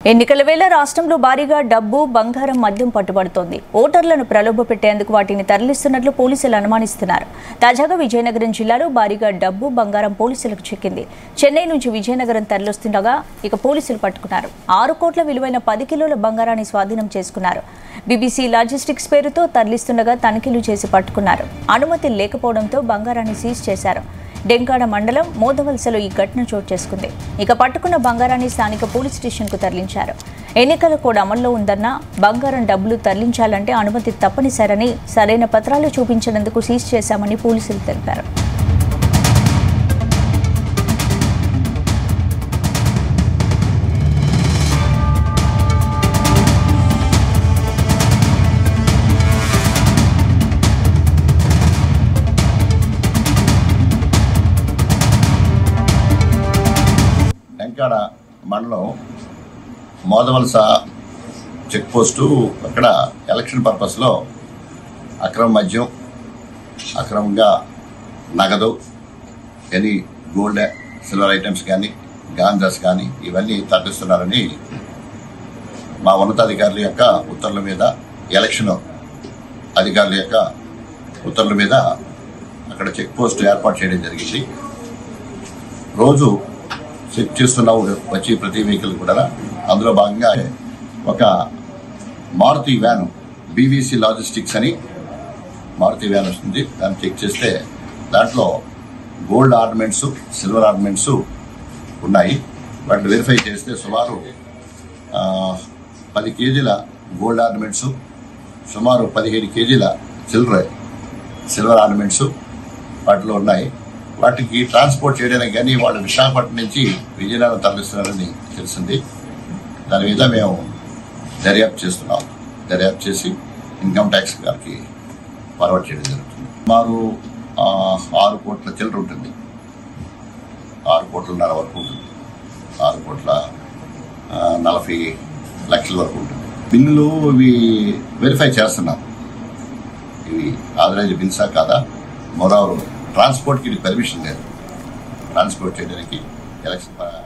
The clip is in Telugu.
ఎన్నికల వేళ రాష్ట్రంలో భారీగా డబ్బు బంగారం మద్యం పట్టుబడుతోంది ఓటర్లను ప్రలోభ పెట్టేందుకు వాటిని తరలిస్తున్నట్లు పోలీసులు అనుమానిస్తున్నారు తాజాగా విజయనగరం జిల్లాలో భారీగా డబ్బు బంగారం పోలీసులకు చిక్కింది చెన్నై నుంచి విజయనగరం తరలిస్తుండగా ఇక పోలీసులు పట్టుకున్నారు ఆరు కోట్ల విలువైన పది కిలోల బంగారాన్ని స్వాధీనం చేసుకున్నారు బీబీసీ లాజిస్టిక్స్ పేరుతో తరలిస్తుండగా తనిఖీలు చేసి పట్టుకున్నారు అనుమతి లేకపోవడంతో బంగారాన్ని సీజ్ చేశారు డెంకాడ మండలం మోదవలసలో ఈ ఘటన చోటు చేసుకుంది ఇక పట్టుకున్న బంగారాన్ని స్థానిక పోలీస్ స్టేషన్కు తరలించారు ఎన్నికల కోడ్ అమల్లో ఉందన్న బంగారం డబ్బులు తరలించాలంటే అనుమతి తప్పనిసరని సరైన పత్రాలు చూపించినందుకు సీజ్ చేశామని పోలీసులు తెలిపారు వెంకాడ మండలం మోదవలస చెక్ పోస్టు అక్కడ ఎలక్షన్ పర్పస్లో అక్రమ మద్యం అక్రమంగా నగదు ఎనీ గోల్డ్ సిల్వర్ ఐటమ్స్ కానీ గాంజాస్ కానీ ఇవన్నీ తరలిస్తున్నారని మా ఉన్నతాధికారుల యొక్క ఉత్తర్వుల మీద ఎలక్షన్ అధికారుల యొక్క ఉత్తర్వుల మీద అక్కడ చెక్ పోస్ట్ ఏర్పాటు చేయడం జరిగింది రోజు చెక్ చేస్తున్నావు వచ్చి ప్రతి వెహికల్ కూడా అందులో భాగంగా ఒక మారుతి వ్యాన్ బీవీసీ లాజిస్టిక్స్ అని మారుతి వ్యాన్ వస్తుంది దాన్ని చెక్ చేస్తే దాంట్లో గోల్డ్ ఆర్నమెంట్స్ సిల్వర్ ఆర్నమెంట్స్ ఉన్నాయి వాటిని వెరిఫై చేస్తే సుమారు ఆ, పది కేజీల గోల్డ్ ఆర్నమెంట్స్ సుమారు పదిహేడు కేజీల సిల్వర్ సిల్వర్ ఆర్నమెంట్స్ వాటిలో ఉన్నాయి వాటికి ట్రాన్స్పోర్ట్ చేయడానికి కానీ వాళ్ళు విశాఖపట్నం నుంచి విజయనగరం తరలిస్తున్నారని తెలిసింది దాని మీద మేము దర్యాప్తు చేస్తున్నాం దర్యాప్తు చేసి ఇన్కమ్ ట్యాక్స్ గారికి ఫార్వర్డ్ చేయడం జరుగుతుంది సుమారు ఆ, ఆరు కోట్ల చిల్లర ఉంటుంది ఆరు కోట్లన్నర వరకు ఉంటుంది ఆరు కోట్ల ఆ, నలభై లక్షల వరకు ఉంటుంది బిల్లులు ఇవి వెరిఫై చేస్తున్నాం ఇవి ఆథరైజ్ బిల్సా కాదా మోరావరు ట్రాన్స్పోర్ట్కి ఇది పర్మిషన్ లేదు ట్రాన్స్పోర్ట్ చేయడానికి ఎలక్షన్ ప-